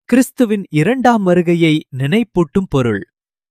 கிறிஸ்துவின் இரண்டாம் வருகையை நினைப்பூட்டும் பொருள்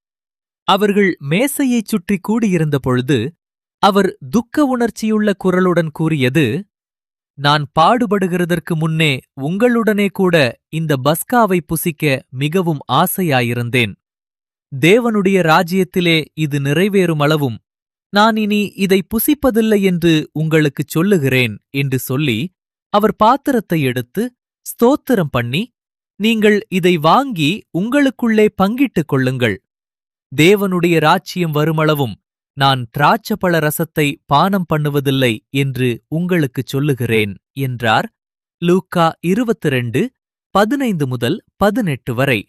அவர்கள் மேசையைச் சுற்றி கூடியிருந்த பொழுது அவர் துக்க உணர்ச்சியுள்ள குரலுடன் கூறியது நான் பாடுபடுகிறதற்கு முன்னே உங்களுடனே கூட இந்த பஸ்காவை புசிக்க மிகவும் ஆசையாயிருந்தேன் தேவனுடைய ராஜ்யத்திலே இது நிறைவேறும் அளவும் நான் இனி இதை புசிப்பதில்லை என்று உங்களுக்குச் சொல்லுகிறேன் என்று சொல்லி அவர் பாத்திரத்தை எடுத்து ஸ்தோத்திரம் பண்ணி நீங்கள் இதை வாங்கி உங்களுக்குள்ளே பங்கிட்டுக் கொள்ளுங்கள் தேவனுடைய ராஜ்யம் வருமளவும் நான் திராட்சப்பழ ரசத்தை பானம் பண்ணுவதில்லை என்று உங்களுக்குச் சொல்லுகிறேன் என்றார் லூக்கா இருபத்திரண்டு பதினைந்து முதல் பதினெட்டு வரை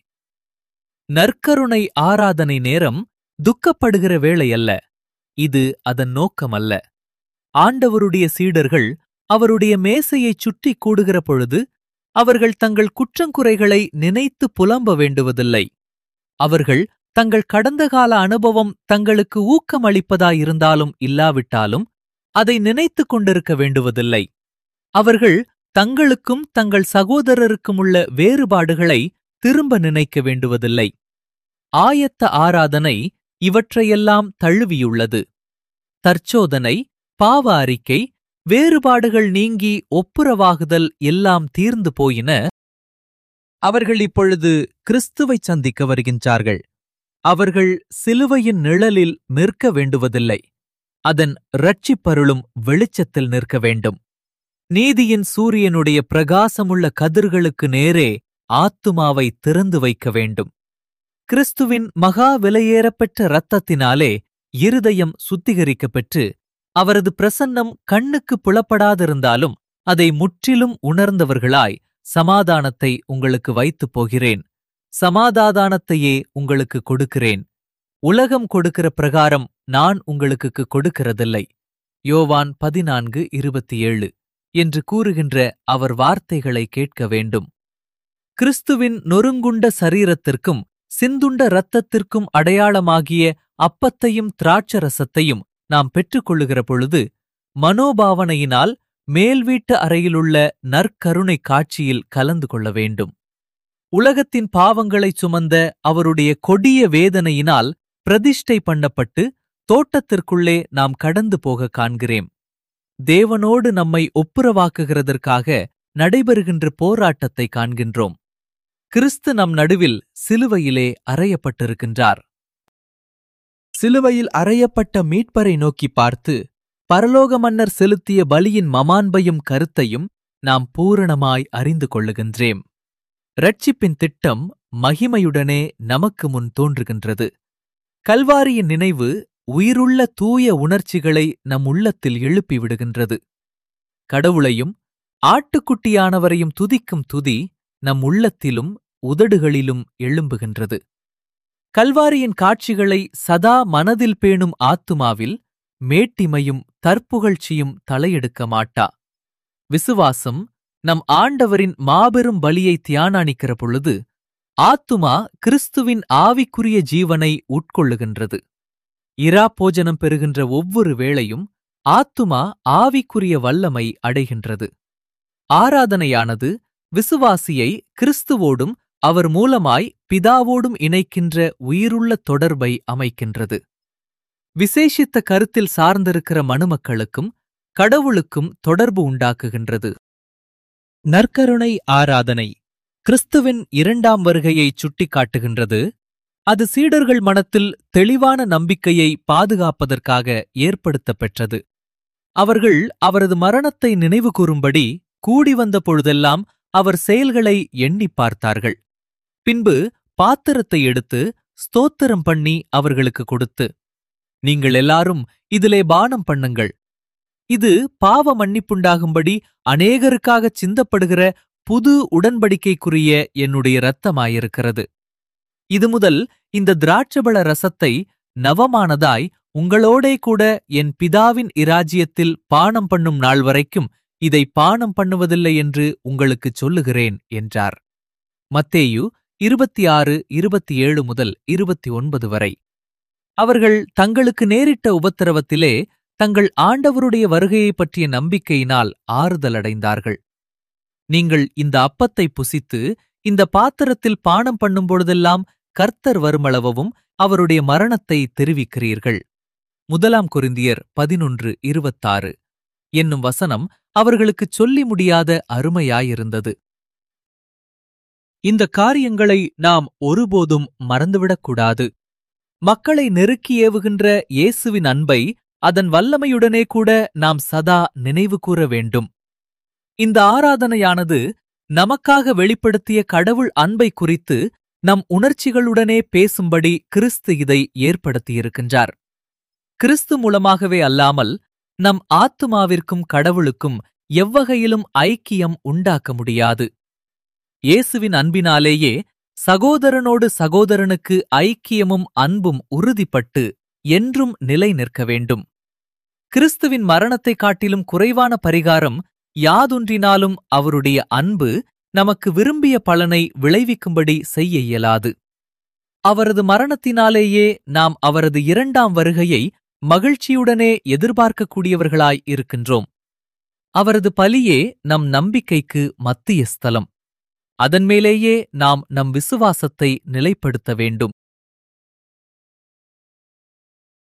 நற்கருணை ஆராதனை நேரம் துக்கப்படுகிற வேளையல்ல இது அதன் நோக்கமல்ல ஆண்டவருடைய சீடர்கள் அவருடைய மேசையைச் சுற்றி கூடுகிற பொழுது அவர்கள் தங்கள் குற்றங்குறைகளை நினைத்து புலம்ப வேண்டுவதில்லை அவர்கள் தங்கள் கடந்த கால அனுபவம் தங்களுக்கு ஊக்கமளிப்பதாயிருந்தாலும் இல்லாவிட்டாலும் அதை நினைத்துக் கொண்டிருக்க வேண்டுவதில்லை அவர்கள் தங்களுக்கும் தங்கள் சகோதரருக்கும் உள்ள வேறுபாடுகளை திரும்ப நினைக்க வேண்டுவதில்லை ஆயத்த ஆராதனை இவற்றையெல்லாம் தழுவியுள்ளது தற்சோதனை பாவ அறிக்கை வேறுபாடுகள் நீங்கி ஒப்புரவாகுதல் எல்லாம் தீர்ந்து போயின அவர்கள் இப்பொழுது கிறிஸ்துவைச் சந்திக்க வருகின்றார்கள் அவர்கள் சிலுவையின் நிழலில் நிற்க வேண்டுவதில்லை அதன் இரட்சிப்பருளும் வெளிச்சத்தில் நிற்க வேண்டும் நீதியின் சூரியனுடைய பிரகாசமுள்ள கதிர்களுக்கு நேரே ஆத்துமாவை திறந்து வைக்க வேண்டும் கிறிஸ்துவின் மகா விலையேறப்பெற்ற இரத்தத்தினாலே இருதயம் சுத்திகரிக்கப்பெற்று அவரது பிரசன்னம் கண்ணுக்கு புலப்படாதிருந்தாலும் அதை முற்றிலும் உணர்ந்தவர்களாய் சமாதானத்தை உங்களுக்கு வைத்துப் போகிறேன் சமாதாதானத்தையே உங்களுக்கு கொடுக்கிறேன் உலகம் கொடுக்கிற பிரகாரம் நான் உங்களுக்கு கொடுக்கிறதில்லை யோவான் பதினான்கு இருபத்தி ஏழு என்று கூறுகின்ற அவர் வார்த்தைகளை கேட்க வேண்டும் கிறிஸ்துவின் நொறுங்குண்ட சரீரத்திற்கும் சிந்துண்ட இரத்தத்திற்கும் அடையாளமாகிய அப்பத்தையும் திராட்சரசத்தையும் நாம் பெற்றுக்கொள்ளுகிற பொழுது மனோபாவனையினால் மேல் வீட்டு அறையிலுள்ள நற்கருணை காட்சியில் கலந்து கொள்ள வேண்டும் உலகத்தின் பாவங்களைச் சுமந்த அவருடைய கொடிய வேதனையினால் பிரதிஷ்டை பண்ணப்பட்டு தோட்டத்திற்குள்ளே நாம் கடந்து போக காண்கிறேன் தேவனோடு நம்மை ஒப்புரவாக்குகிறதற்காக நடைபெறுகின்ற போராட்டத்தை காண்கின்றோம் கிறிஸ்து நம் நடுவில் சிலுவையிலே அறையப்பட்டிருக்கின்றார் சிலுவையில் அறையப்பட்ட மீட்பரை நோக்கி பார்த்து பரலோக மன்னர் செலுத்திய பலியின் மமான்பையும் கருத்தையும் நாம் பூரணமாய் அறிந்து கொள்ளுகின்றேம் ரட்சிப்பின் திட்டம் மகிமையுடனே நமக்கு முன் தோன்றுகின்றது கல்வாரியின் நினைவு உயிருள்ள தூய உணர்ச்சிகளை நம் உள்ளத்தில் எழுப்பிவிடுகின்றது கடவுளையும் ஆட்டுக்குட்டியானவரையும் துதிக்கும் துதி நம் உள்ளத்திலும் உதடுகளிலும் எழும்புகின்றது கல்வாரியின் காட்சிகளை சதா மனதில் பேணும் ஆத்துமாவில் மேட்டிமையும் தற்புகழ்ச்சியும் தலையெடுக்க மாட்டா விசுவாசம் நம் ஆண்டவரின் மாபெரும் பலியை தியானானிக்கிற பொழுது ஆத்துமா கிறிஸ்துவின் ஆவிக்குரிய ஜீவனை உட்கொள்ளுகின்றது இரா போஜனம் பெறுகின்ற ஒவ்வொரு வேளையும் ஆத்துமா ஆவிக்குரிய வல்லமை அடைகின்றது ஆராதனையானது விசுவாசியை கிறிஸ்துவோடும் அவர் மூலமாய் பிதாவோடும் இணைக்கின்ற உயிருள்ள தொடர்பை அமைக்கின்றது விசேஷித்த கருத்தில் சார்ந்திருக்கிற மனுமக்களுக்கும் கடவுளுக்கும் தொடர்பு உண்டாக்குகின்றது நற்கருணை ஆராதனை கிறிஸ்துவின் இரண்டாம் வருகையைச் சுட்டிக்காட்டுகின்றது அது சீடர்கள் மனத்தில் தெளிவான நம்பிக்கையை பாதுகாப்பதற்காக ஏற்படுத்தப் பெற்றது அவர்கள் அவரது மரணத்தை நினைவு கூறும்படி கூடி வந்த பொழுதெல்லாம் அவர் செயல்களை எண்ணிப் பார்த்தார்கள் பின்பு பாத்திரத்தை எடுத்து ஸ்தோத்திரம் பண்ணி அவர்களுக்கு கொடுத்து நீங்கள் எல்லாரும் இதிலே பானம் பண்ணுங்கள் இது பாவ மன்னிப்புண்டாகும்படி அநேகருக்காகச் சிந்தப்படுகிற புது உடன்படிக்கைக்குரிய என்னுடைய இரத்தமாயிருக்கிறது இது முதல் இந்த திராட்சபழ ரசத்தை நவமானதாய் உங்களோடே கூட என் பிதாவின் இராஜ்யத்தில் பானம் பண்ணும் நாள் வரைக்கும் இதை பானம் பண்ணுவதில்லை என்று உங்களுக்குச் சொல்லுகிறேன் என்றார் மத்தேயு இருபத்தி ஆறு இருபத்தி ஏழு முதல் இருபத்தி ஒன்பது வரை அவர்கள் தங்களுக்கு நேரிட்ட உபத்திரவத்திலே தங்கள் ஆண்டவருடைய வருகையைப் பற்றிய நம்பிக்கையினால் ஆறுதலடைந்தார்கள் நீங்கள் இந்த அப்பத்தை புசித்து இந்த பாத்திரத்தில் பானம் பண்ணும் பொழுதெல்லாம் கர்த்தர் வருமளவும் அவருடைய மரணத்தை தெரிவிக்கிறீர்கள் முதலாம் கொரிந்தியர் பதினொன்று இருபத்தாறு என்னும் வசனம் அவர்களுக்குச் சொல்லி முடியாத அருமையாயிருந்தது இந்த காரியங்களை நாம் ஒருபோதும் மறந்துவிடக்கூடாது மக்களை நெருக்கி ஏவுகின்ற இயேசுவின் அன்பை அதன் வல்லமையுடனே கூட நாம் சதா நினைவு கூற வேண்டும் இந்த ஆராதனையானது நமக்காக வெளிப்படுத்திய கடவுள் அன்பை குறித்து நம் உணர்ச்சிகளுடனே பேசும்படி கிறிஸ்து இதை ஏற்படுத்தியிருக்கின்றார் கிறிஸ்து மூலமாகவே அல்லாமல் நம் ஆத்துமாவிற்கும் கடவுளுக்கும் எவ்வகையிலும் ஐக்கியம் உண்டாக்க முடியாது இயேசுவின் அன்பினாலேயே சகோதரனோடு சகோதரனுக்கு ஐக்கியமும் அன்பும் உறுதிப்பட்டு என்றும் நிலை நிற்க வேண்டும் கிறிஸ்துவின் மரணத்தைக் காட்டிலும் குறைவான பரிகாரம் யாதொன்றினாலும் அவருடைய அன்பு நமக்கு விரும்பிய பலனை விளைவிக்கும்படி செய்ய இயலாது அவரது மரணத்தினாலேயே நாம் அவரது இரண்டாம் வருகையை மகிழ்ச்சியுடனே எதிர்பார்க்கக்கூடியவர்களாய் இருக்கின்றோம் அவரது பலியே நம் நம்பிக்கைக்கு மத்திய ஸ்தலம் அதன் மேலேயே நாம் நம் விசுவாசத்தை நிலைப்படுத்த வேண்டும்